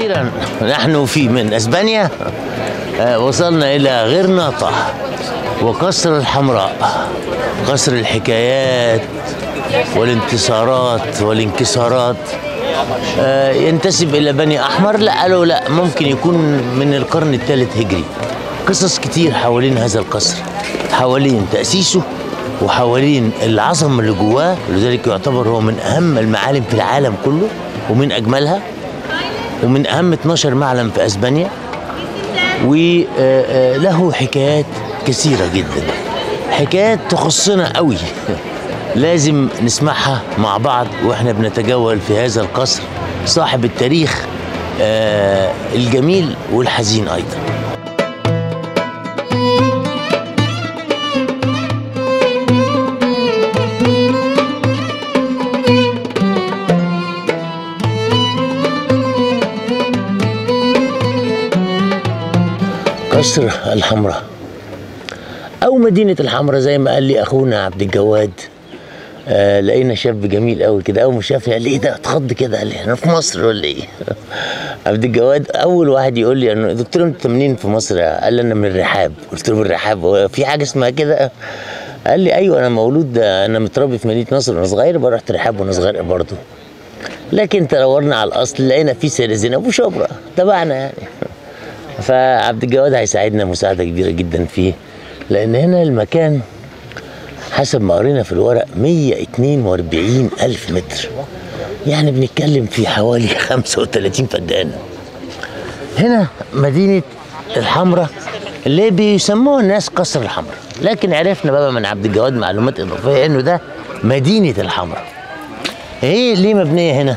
أخيرا نحن في من أسبانيا آه، وصلنا إلى غرناطة وقصر الحمراء قصر الحكايات والانتصارات والانكسارات آه، ينتسب إلى بني أحمر لا قالوا لا ممكن يكون من القرن الثالث هجري قصص كتير حوالين هذا القصر حوالين تأسيسه وحوالين العظمة اللي جواه لذلك يعتبر هو من أهم المعالم في العالم كله ومن أجملها ومن أهم 12 معلم في أسبانيا وله حكايات كثيرة جدا حكايات تخصنا قوي لازم نسمعها مع بعض واحنا بنتجول في هذا القصر صاحب التاريخ آه، الجميل والحزين ايضا قصر الحمراء او مدينه الحمراء زي ما قال لي اخونا عبد الجواد آه لقينا شاب جميل قوي كده اول ما شافني قال لي ايه ده اتخض كده قال لي احنا في مصر ولا ايه عبد الجواد اول واحد يقول لي انا قلت له انت منين في مصر قال لي انا من الرحاب قلت له من الرحاب هو في حاجه اسمها كده قال لي ايوه انا مولود انا متربي في مدينه نصر وانا صغير بقى رحت رحاب وانا صغير برضه لكن تدورنا على الاصل لقينا في سير زينب وشبرا تبعنا يعني فعبد الجواد هيساعدنا مساعده كبيره جدا فيه لان هنا المكان حسب ما قرينا في الورق 142 ألف متر يعني بنتكلم في حوالي 35 فدان هنا مدينة الحمراء اللي بيسموها الناس قصر الحمراء لكن عرفنا بقى من عبد الجواد معلومات إضافية إنه ده مدينة الحمراء إيه ليه مبنية هنا؟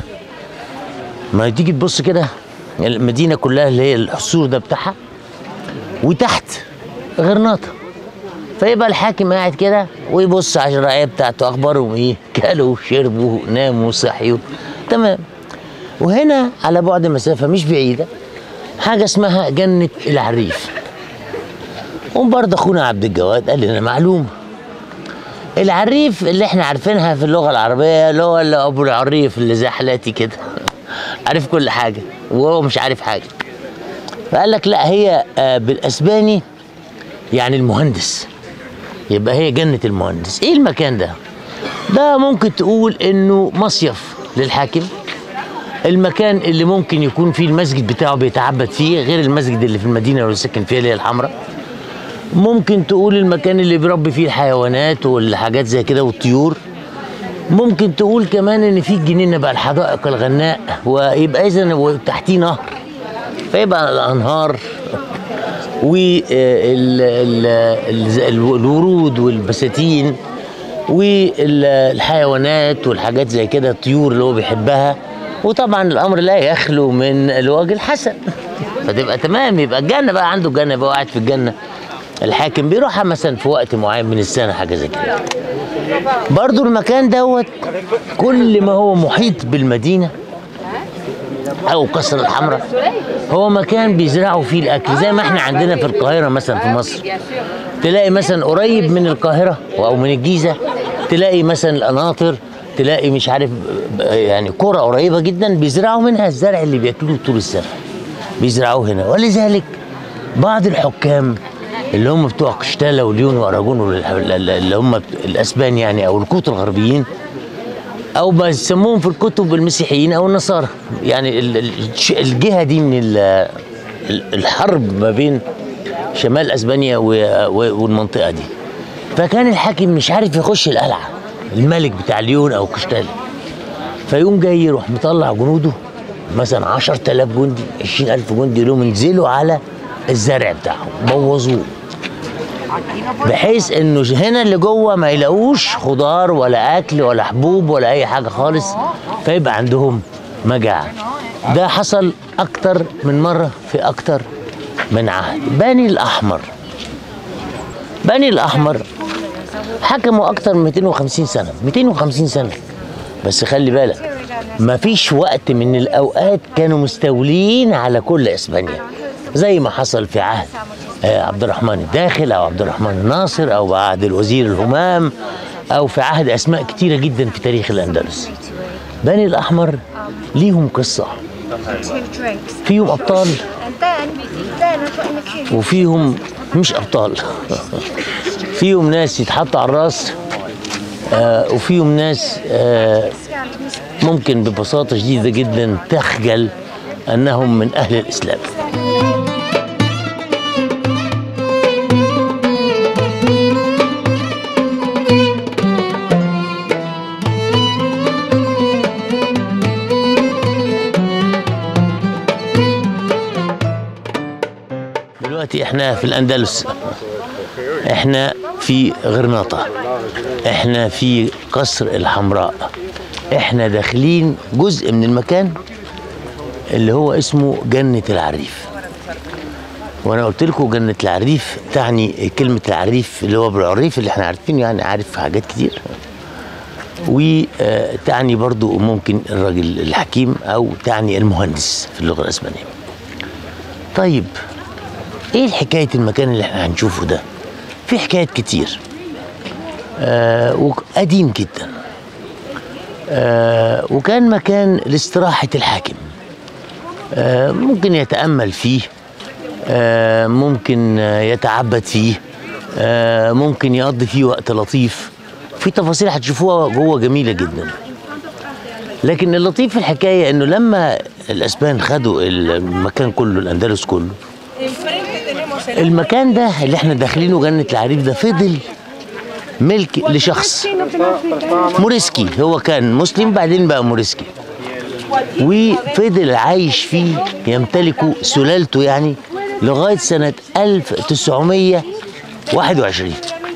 ما تيجي تبص كده المدينة كلها اللي هي الحصول ده بتاعها وتحت غرناطة فيبقى الحاكم قاعد كده ويبص على الرعاية بتاعته أخبارهم إيه كلوا شربوا ناموا صحيوا تمام وهنا على بعد مسافة مش بعيدة حاجة اسمها جنة العريف وبرضه أخونا عبد الجواد قال لنا معلومة العريف اللي احنا عارفينها في اللغة العربية اللي هو اللي أبو العريف اللي زي حالاتي كده عارف كل حاجة وهو مش عارف حاجة فقال لك لا هي آه، بالأسباني يعني المهندس يبقى هي جنة المهندس ايه المكان ده ده ممكن تقول انه مصيف للحاكم المكان اللي ممكن يكون فيه المسجد بتاعه بيتعبد فيه غير المسجد اللي في المدينة اللي ساكن فيها اللي هي الحمراء ممكن تقول المكان اللي بيربي فيه الحيوانات والحاجات زي كده والطيور ممكن تقول كمان ان في جنينه بقى الحدائق الغناء ويبقى اذا تحتيه نهر فيبقى الانهار والورود والبساتين والحيوانات والحاجات زي كده الطيور اللي هو بيحبها وطبعا الامر لا يخلو من الوجه الحسن فتبقى تمام يبقى الجنه بقى عنده جنه بقى قاعد في الجنه الحاكم بيروحها مثلا في وقت معين من السنه حاجه زي كده برضو المكان دوت كل ما هو محيط بالمدينه او قصر الحمراء هو مكان بيزرعوا فيه الاكل زي ما احنا عندنا في القاهره مثلا في مصر تلاقي مثلا قريب من القاهره او من الجيزه تلاقي مثلا القناطر تلاقي مش عارف يعني قرى قريبه جدا بيزرعوا منها الزرع اللي بياكلوه طول السنه بيزرعوه هنا ولذلك بعض الحكام اللي هم بتوع قشتاله وليون واراجون وال- اللي هم الاسبان يعني او الكوت الغربيين او بيسموهم في الكتب المسيحيين او النصارى يعني ال- ال- الش- الجهه دي من ال- ال- الحرب ما بين شمال اسبانيا و- و- والمنطقه دي فكان الحاكم مش عارف يخش القلعه الملك بتاع ليون او قشتاله فيقوم جاي يروح مطلع جنوده مثلا 10000 جندي 20000 جندي يقول لهم انزلوا على الزرع بتاعهم بوظوه بحيث انه هنا اللي جوه ما يلاقوش خضار ولا اكل ولا حبوب ولا اي حاجه خالص فيبقى عندهم مجاعه ده حصل اكتر من مره في اكتر من عهد بني الاحمر بني الاحمر حكموا اكتر من 250 سنه 250 سنه بس خلي بالك ما فيش وقت من الاوقات كانوا مستولين على كل اسبانيا زي ما حصل في عهد آه، عبد الرحمن الداخل او عبد الرحمن الناصر او بعد الوزير الهمام او في عهد اسماء كتيره جدا في تاريخ الاندلس بني الاحمر ليهم قصه two drinks. فيهم ابطال And then, then I put in the queue. وفيهم مش ابطال فيهم ناس يتحطوا على الراس آه وفيهم ناس آه Scanned. ممكن ببساطة شديدة جدا تخجل أنهم من أهل الإسلام دلوقتي احنا في الأندلس احنا في غرناطة احنا في قصر الحمراء احنا داخلين جزء من المكان اللي هو اسمه جنة العريف وانا قلت لكم جنة العريف تعني كلمة العريف اللي هو بالعريف اللي احنا عارفينه يعني عارف حاجات كتير وتعني برضو ممكن الراجل الحكيم او تعني المهندس في اللغة الاسبانية طيب ايه حكاية المكان اللي احنا هنشوفه ده في حكايات كتير آه وقديم جدا آه وكان مكان لاستراحة الحاكم آه ممكن يتأمل فيه آه ممكن آه يتعبد فيه آه ممكن يقضي فيه وقت لطيف في تفاصيل هتشوفوها جوه جميلة جدا لكن اللطيف في الحكاية انه لما الاسبان خدوا المكان كله الاندلس كله المكان ده اللي احنا داخلينه جنة العريف ده فضل ملك لشخص موريسكي هو كان مسلم بعدين بقى موريسكي وفضل عايش فيه يمتلكه سلالته يعني لغاية سنة 1921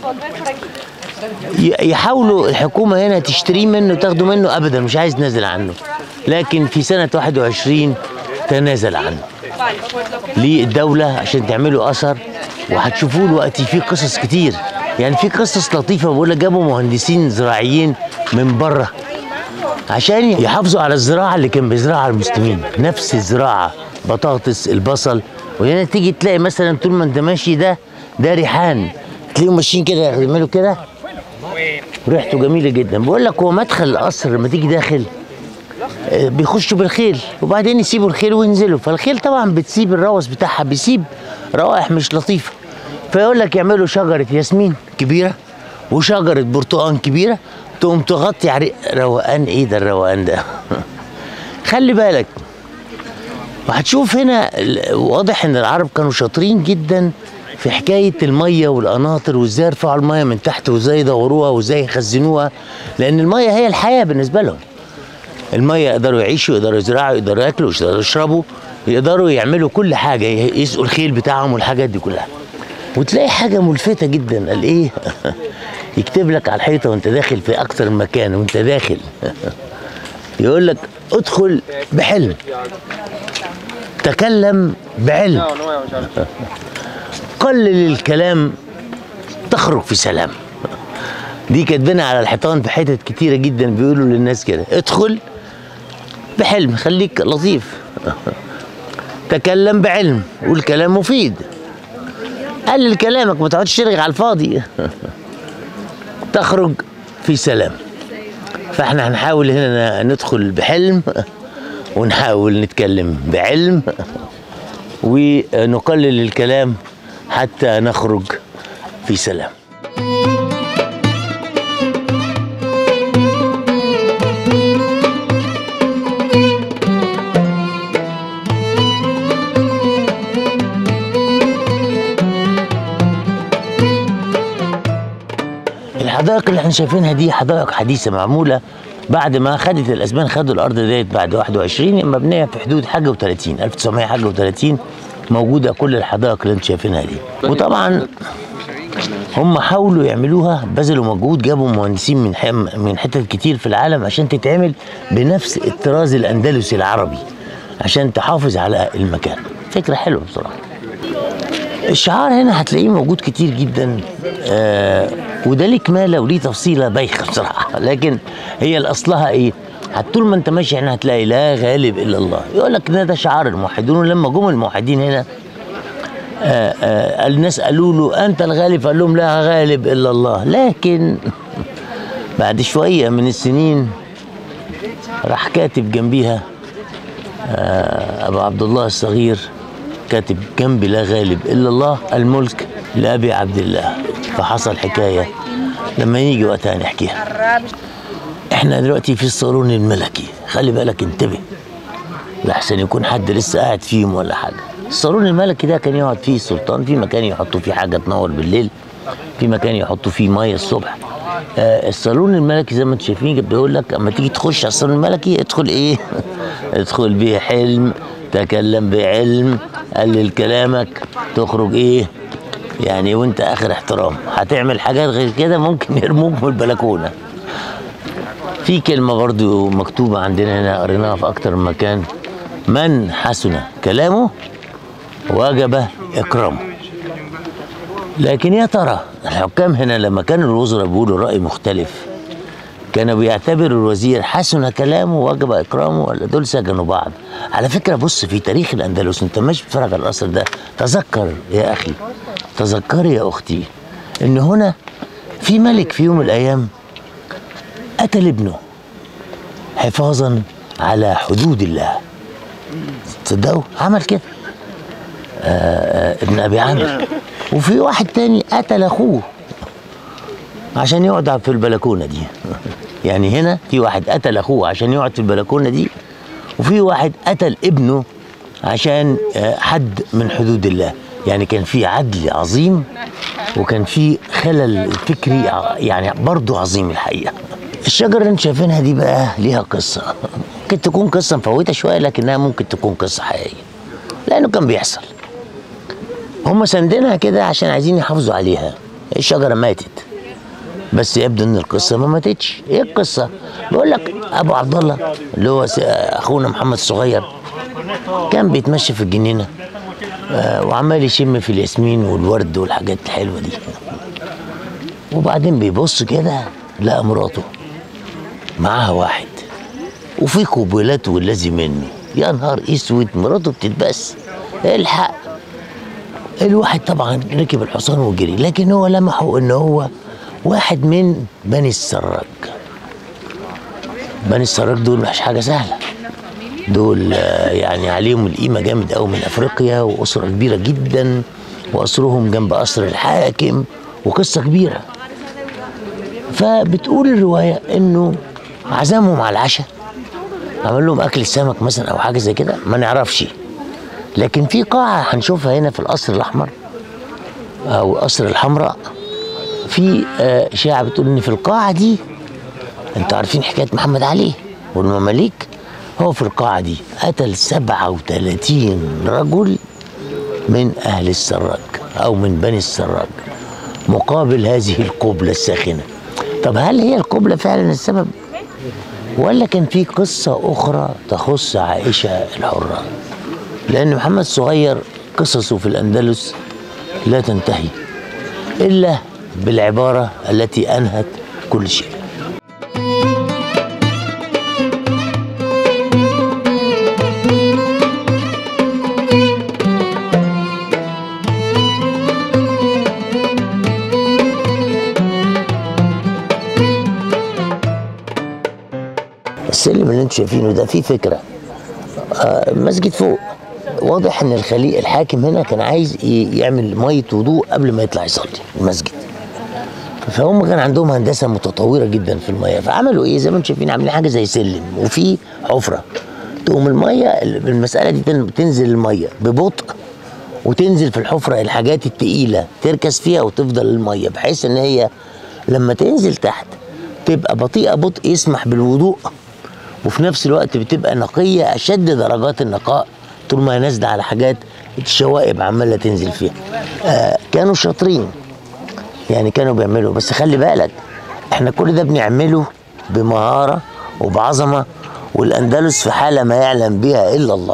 ي- يحاولوا الحكومة هنا تشتريه منه تاخده منه أبدا مش عايز نازل عنه لكن في سنة 21 تنازل عنه للدولة عشان تعملوا أثر وهتشوفوه دلوقتي في قصص كتير يعني في قصص لطيفة بقول لك جابوا مهندسين زراعيين من بره عشان يحافظوا على الزراعة اللي كان بيزرعها المسلمين نفس الزراعة بطاطس البصل وهنا تيجي تلاقي مثلا طول ما انت ماشي ده ده ريحان تلاقيهم ماشيين كده يعملوا كده ريحته جميلة جدا بقول لك هو مدخل القصر لما تيجي داخل آه، بيخشوا بالخيل وبعدين يسيبوا الخيل وينزلوا فالخيل طبعا بتسيب الروث بتاعها بيسيب روائح مش لطيفه فيقول لك يعملوا شجره ياسمين كبيره وشجره برتقان كبيره تقوم تغطي على روقان ايه ده الروقان ده خلي بالك وهتشوف هنا ال- واضح ان العرب كانوا شاطرين جدا في حكايه الميه والقناطر وازاي يرفعوا الميه من تحت وازاي يدوروها وازاي يخزنوها لان الميه هي الحياه بالنسبه لهم الميه يقدروا يعيشوا يقدروا يزرعوا يقدروا ياكلوا يقدروا يشربوا يقدروا يعملوا كل حاجه ي- يسقوا الخيل بتاعهم والحاجات دي كلها وتلاقي حاجه ملفته جدا قال ايه يكتب لك على الحيطه وانت داخل في اكتر من مكان وانت داخل يقول لك ادخل بحلم تكلم بعلم قلل الكلام تخرج في سلام دي كاتبينها على الحيطان في حتت كتيره جدا بيقولوا للناس كده ادخل بحلم خليك لطيف تكلم بعلم قول كلام مفيد قلل كلامك ما تقعدش ترغي على الفاضي تخرج في سلام فاحنا هنحاول هنا ندخل بحلم ونحاول نتكلم بعلم ونقلل الكلام حتى نخرج في سلام الحدائق اللي احنا شايفينها دي حدائق حديثه معموله بعد ما خدت الاسبان خدوا الارض ديت بعد 21 مبنيه في حدود حاجه و30 1900 حاجه و30 موجوده كل الحدائق اللي انتم شايفينها دي وطبعا هم حاولوا يعملوها بذلوا مجهود جابوا مهندسين من حم من حتت كتير في العالم عشان تتعمل بنفس الطراز الاندلسي العربي عشان تحافظ على المكان فكره حلوه بصراحه الشعار هنا هتلاقيه موجود كتير جدا آه وده ليه كماله وليه تفصيله بايخه بصراحه لكن هي الاصلها ايه؟ حتى طول ما انت ماشي هنا هتلاقي لا غالب الا الله يقول لك ده ده شعار الموحدون ولما جم الموحدين هنا آه آه الناس قالوا له انت الغالب فقال لهم لا غالب الا الله لكن بعد شويه من السنين راح كاتب جنبيها آه، ابو عبد الله الصغير كاتب جنبي لا غالب الا الله الملك لابي عبد الله فحصل حكايه لما يجي وقتها نحكيها احنا دلوقتي في الصالون الملكي خلي بالك انتبه لحسن يكون حد لسه قاعد فيهم ولا حاجه الصالون الملكي ده كان يقعد فيه السلطان في مكان يحطوا فيه حاجه تنور بالليل في مكان يحطوا فيه ميه الصبح آه الصالون الملكي زي ما انتم شايفين بيقول لك اما تيجي تخش على الصالون الملكي ادخل ايه ادخل بحلم تكلم بعلم قلل كلامك تخرج ايه يعني وانت اخر احترام هتعمل حاجات غير كده ممكن يرموك من البلكونه في كلمة برضو مكتوبة عندنا هنا قريناها في أكتر من مكان من حسن كلامه وجب إكرامه لكن يا ترى الحكام هنا لما كانوا الوزراء بيقولوا رأي مختلف كانوا بيعتبروا الوزير حسن كلامه وجب إكرامه ولا دول سجنوا بعض على فكرة بص في تاريخ الأندلس أنت ماشي بتتفرج على القصر ده تذكر يا أخي تذكري يا أختي إن هنا في ملك في يوم من الأيام قتل ابنه حفاظا على حدود الله تصدقوا عمل كده آه، آه، ابن ابي عامر وفي واحد تاني قتل اخوه عشان يقعد في البلكونه دي يعني هنا في واحد قتل اخوه عشان يقعد في البلكونه دي وفي واحد قتل ابنه عشان آه، حد من حدود الله يعني كان في عدل عظيم وكان في خلل فكري ع- يعني برضه عظيم الحقيقه الشجره اللي انتم شايفينها دي بقى ليها قصه ممكن تكون قصه مفوته شويه لكنها ممكن تكون قصه حقيقيه لانه كان بيحصل هم ساندينها كده عشان عايزين يحافظوا عليها الشجره ماتت بس يبدو ان القصه ما ماتتش ايه القصه بيقول لك ابو عبد الله اللي هو س- اخونا محمد الصغير كان بيتمشى في الجنينه آه، وعمال يشم في الياسمين والورد والحاجات الحلوه دي وبعدين بيبص كده لقى مراته معاها واحد وفي قبلات والذي منه يا نهار اسود مراته بتتبس الحق الواحد طبعا ركب الحصان وجري لكن هو لمحه ان هو واحد من بني السراج بني السراج دول مش حاجه سهله دول آه، يعني عليهم القيمه جامد قوي من افريقيا واسره كبيره جدا واسرهم جنب قصر الحاكم وقصه كبيره فبتقول الروايه انه عزمهم على العشاء عمل لهم اكل السمك مثلا او حاجه زي كده ما نعرفش لكن في قاعه هنشوفها هنا في القصر الاحمر او قصر الحمراء في آه، اشاعه بتقول ان في القاعه دي انتوا عارفين حكايه محمد علي والمماليك هو في القاعه دي قتل 37 رجل من اهل السراج او من بني السراج مقابل هذه القبله الساخنه طب هل هي القبله فعلا السبب ولا كان في قصه اخرى تخص عائشه الحره لان محمد الصغير قصصه في الاندلس لا تنتهي الا بالعباره التي انهت كل شيء السلم اللي انتم شايفينه ده فيه فكره آه مسجد فوق واضح ان الخليق الحاكم هنا كان عايز ي- يعمل ميه وضوء قبل ما يطلع يصلي المسجد فهم كان عندهم هندسه متطوره جدا في الميه فعملوا ايه زي ما انتم شايفين عاملين حاجه زي سلم وفي حفره تقوم الميه المساله دي تن- تنزل الميه ببطء وتنزل في الحفره الحاجات التقيله تركز فيها وتفضل الميه بحيث ان هي لما تنزل تحت تبقى بطيئه بطء يسمح بالوضوء وفي نفس الوقت بتبقى نقيه اشد درجات النقاء طول ما هي نازله على حاجات الشوائب عماله تنزل فيها آه كانوا شاطرين يعني كانوا بيعملوا بس خلي بالك احنا كل ده بنعمله بمهاره وبعظمه والاندلس في حاله ما يعلم بها الا الله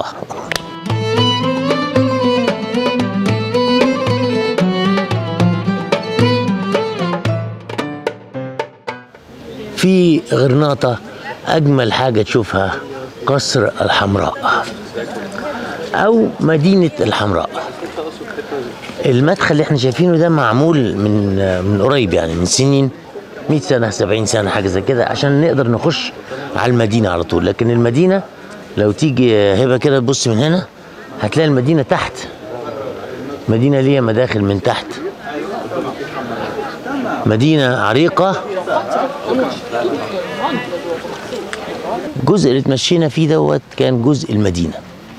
في غرناطة أجمل حاجة تشوفها قصر الحمراء أو مدينة الحمراء المدخل اللي احنا شايفينه ده معمول من من قريب يعني من سنين 100 سنة 70 سنة حاجة زي كده عشان نقدر نخش على المدينة على طول لكن المدينة لو تيجي هبه كده تبص من هنا هتلاقي المدينه تحت مدينه ليها مداخل من تحت مدينه عريقه الجزء اللي اتمشينا فيه دوت كان جزء المدينه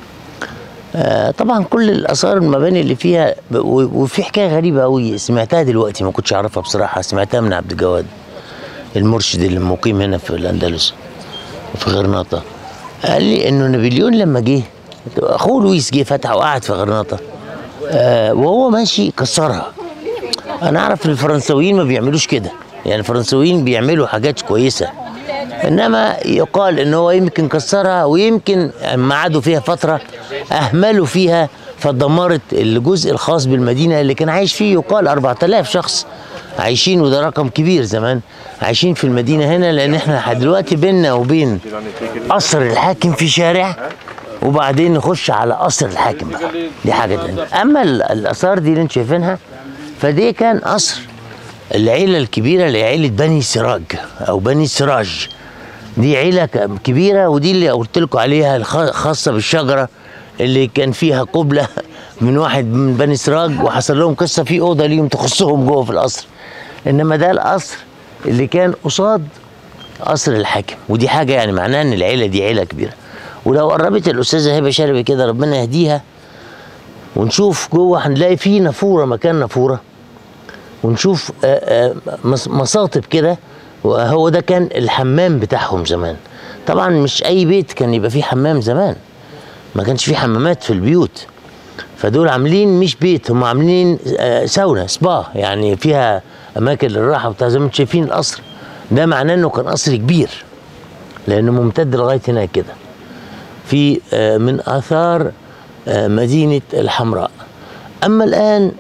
آه، طبعا كل الاثار المباني اللي فيها ب- و- وفي حكايه غريبه قوي سمعتها دلوقتي ما كنتش اعرفها بصراحه سمعتها من عبد الجواد المرشد اللي مقيم هنا في الاندلس في غرناطه قال لي انه نابليون لما جه اخوه لويس جه فتح وقعد في غرناطه آه وهو ماشي كسرها انا اعرف ان الفرنساويين ما بيعملوش كده يعني الفرنساويين بيعملوا حاجات كويسه انما يقال ان هو يمكن كسرها ويمكن اما قعدوا فيها فتره اهملوا فيها فدمرت الجزء الخاص بالمدينه اللي كان عايش فيه يقال 4000 شخص عايشين وده رقم كبير زمان عايشين في المدينه هنا لان احنا دلوقتي بيننا وبين قصر الحاكم في شارع وبعدين نخش على قصر الحاكم بقى دي حاجه تانية اما ال- الاثار دي اللي انتم شايفينها فدي كان قصر العيله الكبيره اللي هي عيله بني سراج او بني سراج دي عيله ك- كبيره ودي اللي قلت لكم عليها الخ- خاصه بالشجره اللي كان فيها قبله من واحد من بني سراج وحصل لهم قصه في اوضه ليهم تخصهم جوه في القصر انما ده القصر اللي كان قصاد قصر الحاكم ودي حاجه يعني معناها ان العيله دي عيله كبيره ولو قربت الاستاذه هبه شلبي كده ربنا يهديها ونشوف جوه هنلاقي فيه نافوره مكان نافوره ونشوف آه، آه، مص- مصاطب كده وهو ده كان الحمام بتاعهم زمان طبعا مش اي بيت كان يبقى فيه حمام زمان ما كانش فيه حمامات في البيوت فدول عاملين مش بيت هم عاملين آه، ساونا سبا يعني فيها اماكن للراحه وبتاع زي ما انتم شايفين القصر ده معناه انه كان قصر كبير لانه ممتد لغايه هناك كده في آه، من اثار آه، مدينه الحمراء اما الان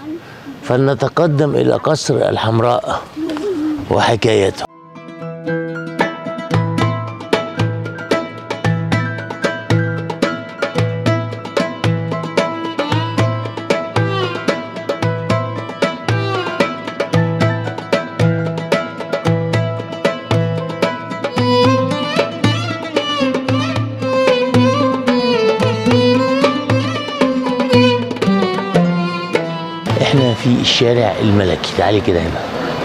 فلنتقدم الى قصر الحمراء وحكايته احنا في الشارع الملكي تعالي كده هنا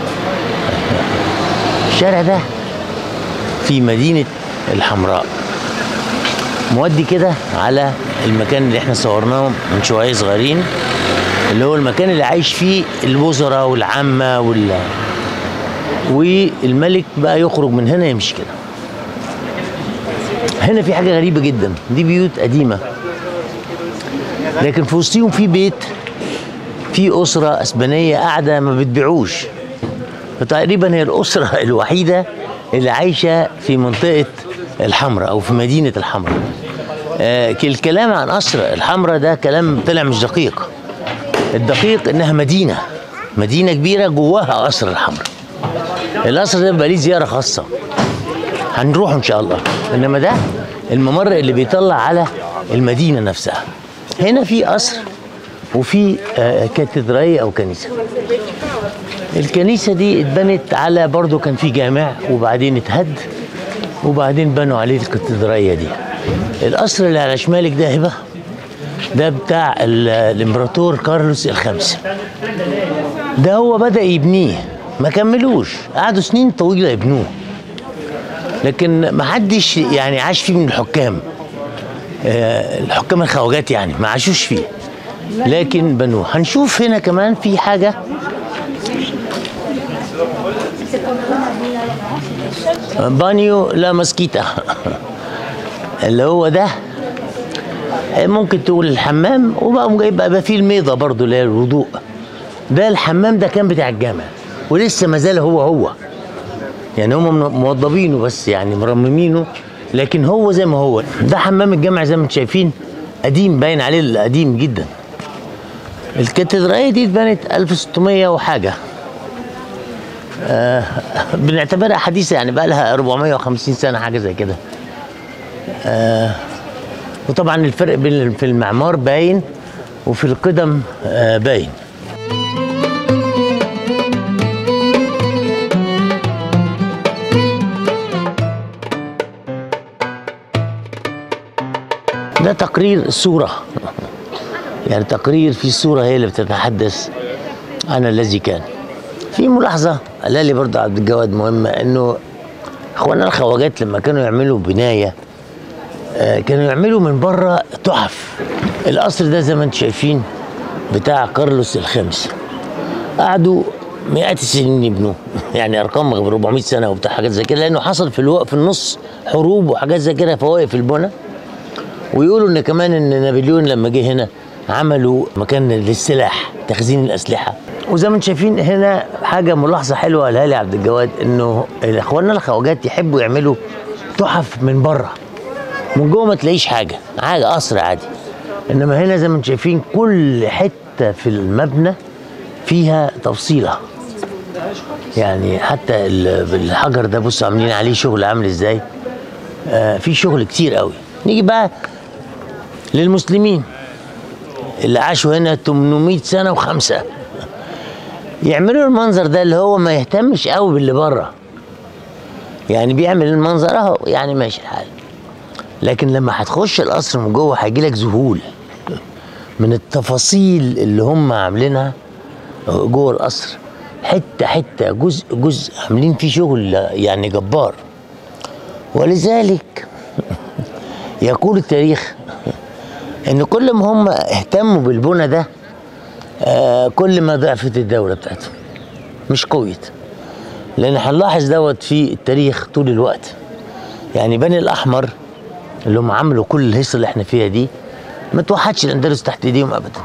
الشارع ده في مدينة الحمراء مودي كده على المكان اللي احنا صورناه من شوية صغيرين اللي هو المكان اللي عايش فيه الوزراء والعامة وال والملك بقى يخرج من هنا يمشي كده هنا في حاجة غريبة جدا دي بيوت قديمة لكن في وسطهم في بيت في أسرة أسبانية قاعدة ما بتبيعوش فتقريبا هي الأسرة الوحيدة اللي عايشة في منطقة الحمراء أو في مدينة الحمراء آه ك- الكلام عن قصر الحمراء ده كلام طلع مش دقيق الدقيق إنها مدينة مدينة كبيرة جواها قصر الحمراء القصر ده بيبقى ليه زيارة خاصة هنروح إن شاء الله إنما ده الممر اللي بيطلع على المدينة نفسها هنا في قصر وفي آه، كاتدرائية أو كنيسة الكنيسة دي اتبنت على برضو كان في جامع وبعدين اتهد وبعدين بنوا عليه الكاتدرائية دي القصر اللي على شمالك ده هبة ده بتاع ال- الامبراطور كارلوس الخامس ده هو بدأ يبنيه ما كملوش قعدوا سنين طويلة يبنوه لكن ما حدش يعني عاش فيه من الحكام آه، الحكام الخواجات يعني ما عاشوش فيه لكن بنوه هنشوف هنا كمان في حاجة بانيو لا مسكيتا اللي هو ده ممكن تقول الحمام وبقى يبقى يبقى فيه الميضة برضو اللي هي الوضوء ده الحمام ده كان بتاع الجامع ولسه ما زال هو هو يعني هم من- موضبينه بس يعني مرممينه لكن هو زي ما هو ده حمام الجامع زي ما انتم شايفين قديم باين عليه القديم جدا الكاتدرائية دي اتبنت 1600 وحاجة آه بنعتبرها حديثة يعني بقى لها 450 سنة حاجة زي كده آه وطبعا الفرق بين في المعمار باين وفي القدم آه باين ده تقرير صورة يعني تقرير في صورة هي اللي بتتحدث عن الذي كان في ملاحظة قالها لي برضه عبد الجواد مهمة انه اخواننا الخواجات لما كانوا يعملوا بناية آه، كانوا يعملوا من بره تحف القصر ده زي ما انتم شايفين بتاع كارلوس الخامس قعدوا مئات السنين يبنوه يعني ارقام 400 سنه وبتاع حاجات زي كده لانه حصل في الوقت في النص حروب وحاجات زي كده فواقف البنى ويقولوا ان كمان ان نابليون لما جه هنا عملوا مكان للسلاح تخزين الاسلحه وزي ما انتم شايفين هنا حاجه ملاحظه حلوه قالها لي عبد الجواد انه اخواننا الخواجات يحبوا يعملوا تحف من بره من جوه ما تلاقيش حاجه حاجه قصر عادي انما هنا زي ما انتم شايفين كل حته في المبنى فيها تفصيله يعني حتى ال- الحجر ده بصوا عاملين عليه شغل عامل ازاي آه في شغل كتير قوي نيجي بقى للمسلمين اللي عاشوا هنا 800 سنه وخمسه يعملوا المنظر ده اللي هو ما يهتمش قوي باللي بره يعني بيعمل المنظر اهو يعني ماشي الحال لكن لما هتخش القصر من جوه هيجي لك ذهول من التفاصيل اللي هم عاملينها جوه القصر حته حته جزء جزء عاملين فيه شغل يعني جبار ولذلك يقول التاريخ ان كل ما هم اهتموا بالبنى ده آه كل ما ضعفت الدوله بتاعتهم مش قويت لان هنلاحظ دوت في التاريخ طول الوقت يعني بني الاحمر اللي هم عملوا كل الهيصه اللي احنا فيها دي ما توحدش الاندلس تحت ايديهم ابدا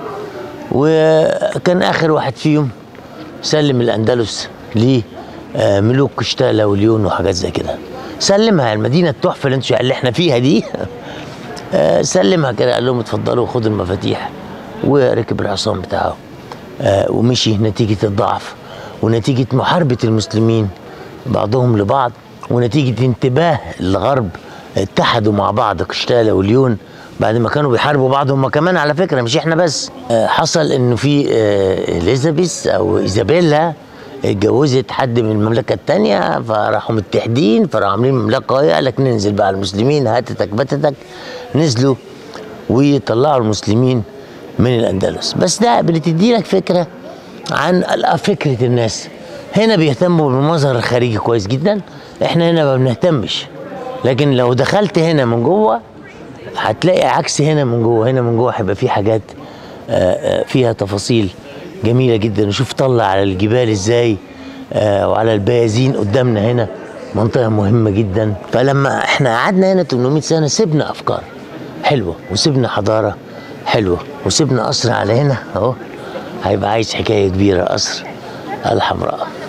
وكان اخر واحد فيهم سلم الاندلس لملوك قشتالة وليون وحاجات زي كده سلمها المدينه التحفه اللي انتوا اللي احنا فيها دي آه، سلمها كده قال لهم اتفضلوا خدوا المفاتيح وركب الحصان بتاعه آه، ومشي نتيجه الضعف ونتيجه محاربه المسلمين بعضهم لبعض ونتيجه انتباه الغرب اتحدوا مع بعض قشتالة وليون بعد ما كانوا بيحاربوا بعض هم كمان على فكره مش احنا بس آه، حصل انه في آه، اليزابيث او ايزابيلا اتجوزت حد من المملكه الثانيه فراحوا متحدين فراحوا عاملين مملكه قويه قال لك ننزل بقى المسلمين هاتتك بتتك نزلوا ويطلعوا المسلمين من الاندلس بس ده بتدي لك فكره عن ال- فكره الناس هنا بيهتموا بالمظهر الخارجي كويس جدا احنا هنا ما بنهتمش لكن لو دخلت هنا من جوه هتلاقي عكس هنا من جوه هنا من جوه هيبقى في حاجات آه، آه، فيها تفاصيل جميله جدا وشوف طلع على الجبال ازاي آه، وعلى البيازين قدامنا هنا منطقه مهمه جدا فلما احنا قعدنا هنا 800 سنه سيبنا افكار حلوه وسيبنا حضاره حلوه وسيبنا قصر على هنا اهو هيبقى عايز حكايه كبيره قصر الحمراء